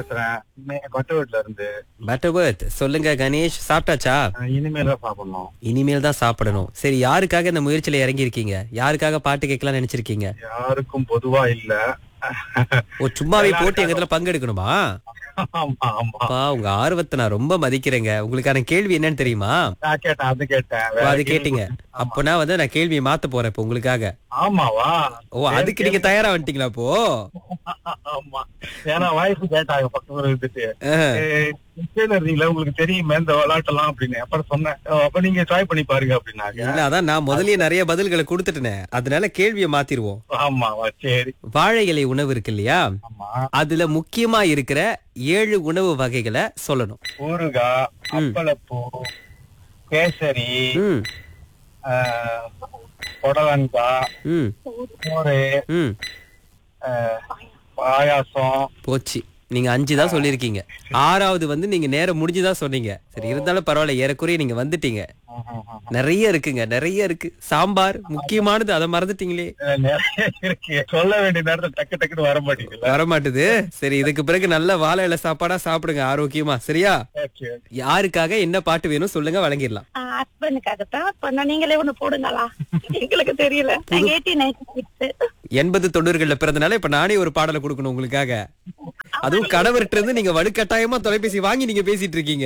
பேசுறேன் மே- கொட்டவீட்டுல இருந்து பட்டர்வர்த் சொல்லுங்க கணேஷ் சாப்பிட்டாச்சா அஹ் இனிமேல் தான் சாப்பிடணும் இனிமேல் தான் சாப்பிடணும் சரி யாருக்காக இந்த முயற்சியில இறங்கி இருக்கீங்க யாருக்காக பாட்டு கேட்கலாம் நினைச்சிருக்கீங்க யாருக்கும் பொதுவா இல்ல ஓ சும்மாவே போட்டு எங்க இதுல பங்கெடுக்கணுமா ஆமா ஆமா அப்பா உங்க ஆர்வத்தை நான் ரொம்ப மதிக்கிறேங்க உங்களுக்கான கேள்வி என்னன்னு தெரியுமா நான் கேட்டேன் அது கேட்டேன் ஓ, வேற அது கேள்வி- கேட்டீங்க அப்பனா வந்து நான் கேள்வியை மாத்த போறேன் இப்ப உங்களுக்காக ஆமாவா ஓ அதுக்கு நீங்க தயாரா வந்துட்டீங்களா அப்போ ஆமா ஏன்னா வாய்ப்பு கேட்டாங்க பக்கத்துல இருந்துட்டு அஹ், ஏய், கீழே இருந்தீங்களா உங்களுக்கு தெரியுமே இந்த விளையாட்டெல்லாம் அப்படின்னு அப்புறம் சொன்னேன் ஓ, அப்ப நீங்க ட்ரை பண்ணி பாருங்க அப்படின்னாங்க இல்ல அதான் நான் முதல்லயே நிறைய பதில்களை கொடுத்துட்டேன் அதனால கேள்வியை மாத்திருவோம் ஆமாவா சரி வாழை இலை உணவு இருக்கு இல்லையா ஆமா அதுல முக்கியமா இருக்கிற ஏழு உணவு வகைகளை சொல்லணும் ஊறுகாய் அப்பளப்பூ கேசரி ம் ஆஹ், புடலங்காய் ம் சோறு ம் ஆஹ், பாயாசம் போச்சு நீங்க அஞ்சு தான் சொல்லியிருக்கீங்க ஆறாவது வந்து நீங்க நேரம் முடிஞ்சுதான் சொன்னீங்க சரி இருந்தாலும் பரவாயில்ல ஏறக்குறைய நீங்க வந்துட்டீங்க நிறைய இருக்குங்க நிறைய இருக்கு சாம்பார் முக்கியமானது அதை மறந்துட்டீங்களே அஹ், நிறைய இருக்கு சொல்ல வேண்டிய நேரத்துல டக்கு டக்குன்னு வர மாட்டேங்குதுல்ல வர மாட்டுது சரி இதுக்கு பிறகு நல்ல வாழை இலை சாப்பாடா சாப்பிடுங்க ஆரோக்கியமா சரியா ஓகே யாருக்காக என்ன பாட்டு வேணும் சொல்லுங்க வழங்கிடலாம் ஹஸ்பண்டுக்காகத்தான் பண்ண நீங்களே ஒண்ணு போடுங்களா எங்களுக்கு தெரியல நான் எயிட்டி நைன்டி சிக்ஸ் எண்பது தொண்ணூறுகள்ல பிறந்தனால இப்ப நானே ஒரு பாடலை கொடுக்கணும் உங்களுக்காக அதுவும் கணவர்கிட்ட இருந்து நீங்க வலுக்கட்டாயமா தொலைபேசி வாங்கி நீங்க பேசிட்டு இருக்கீங்க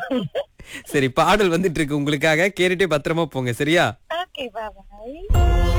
சரி பாடல் வந்துட்டு இருக்கு உங்களுக்காக கேட்டுட்டே பத்திரமா போங்க சரியா ஓகே பாய்